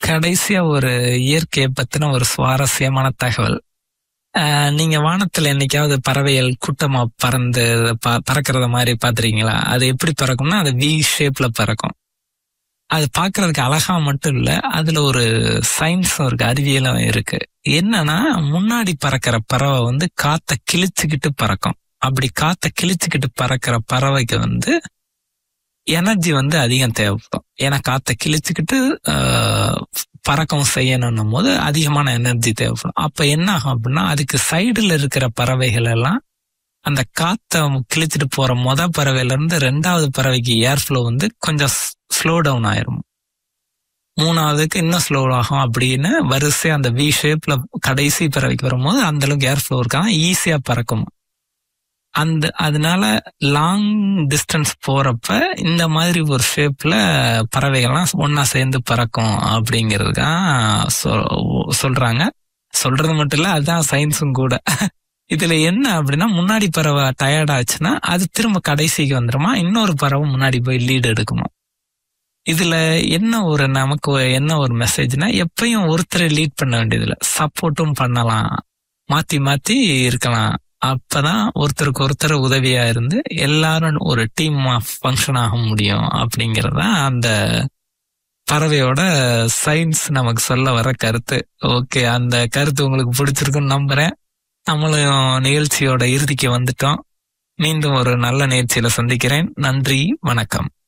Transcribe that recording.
கடைசியா ஒரு இயற்கையை பத்தின ஒரு சுவாரஸ்யமான தகவல் ஆஹ் நீங்க வானத்துல என்னைக்காவது பறவைகள் கூட்டமா பறந்து ப- பறக்கறத மாதிரி பாத்திருக்கீங்களா அது எப்படி பறக்கும்னா அது வி ஷேப்ல பறக்கும் அது பார்க்கிறதுக்கு அழகா மட்டும் இல்ல அதுல ஒரு சயின்ஸும் இருக்கு அறிவியலும் இருக்கு என்னன்னா முன்னாடி பறக்கிற பறவை வந்து காத்த கிழிச்சுக்கிட்டு பறக்கும் அப்படி காத்த கிழிச்சுக்கிட்டு பறக்கிற பறவைக்கு வந்து எனர்ஜி வந்து அதிகம் தேவைப்படும் ஏன்னா காத்த கிழிச்சுக்கிட்டு ஆஹ், பறக்கவும் செய்யணும் போது அதிகமான எனர்ஜி தேவைப்படும் அப்ப என்ன ஆகும் அப்படின்னா அதுக்கு சைடுல இருக்கிற பறவைகள் எல்லாம் அந்த காத்த கிழிச்சிட்டு போற மொத பறவையில இருந்து ரெண்டாவது பறவைக்கு ஏர் ஃப்ளோ வந்து கொஞ்சம் ஸ்லோ டவுன் ஆயிரும் மூணாவதுக்கு இன்னும் ஸ்லோ ஆகும் அப்படின்னு வரிசையா அந்த வி ஷேப்ல கடைசி பறவைக்கு வரும்போது அந்த அளவுக்கு ஏர் ஃப்ளோ இருக்காங்க ஈஸியா பறக்கும் அந்த அதனால லாங் டிஸ்டன்ஸ் போறப்ப இந்த மாதிரி ஒரு ஷேப்ல பறவைகள்லாம் ஒன்னா சேர்ந்து பறக்கும் அப்படிங்கிறது தான் சொ- சொல்றாங்க சொல்றது மட்டும் இல்ல அதுதான் சயின்ஸும் கூட இதுல என்ன அப்படின்னா முன்னாடி பறவை டயர்ட் ஆச்சுன்னா அது திரும்ப கடைசிக்கு வந்துருமா இன்னொரு பறவை முன்னாடி போய் லீடு எடுக்குமா இதுல என்ன ஒரு நமக்கு ஒரு- என்ன ஒரு மெசேஜ்னா எப்பயும் ஒருத்தரை லீட் பண்ண வேண்டியதில்ல சப்போர்ட்டும் பண்ணலாம் மாத்தி மாத்தி இருக்கலாம் அப்பதான் ஒருத்தருக்கு ஒருத்தர் உதவியா இருந்து எல்லாரும் ஒரு டீம் ஃபங்க்ஷன் ஆக முடியும் அப்படிங்கறதா அந்த பறவையோட சயின்ஸ் நமக்கு சொல்ல வர கருத்து ஓகே அந்த கருத்து உங்களுக்கு பிடிச்சிருக்குன்னு நம்புறேன் நம்மளும் நிகழ்ச்சியோட இறுதிக்கு வந்துட்டோம் மீண்டும் ஒரு நல்ல நிகழ்ச்சியில சந்திக்கிறேன் நன்றி வணக்கம்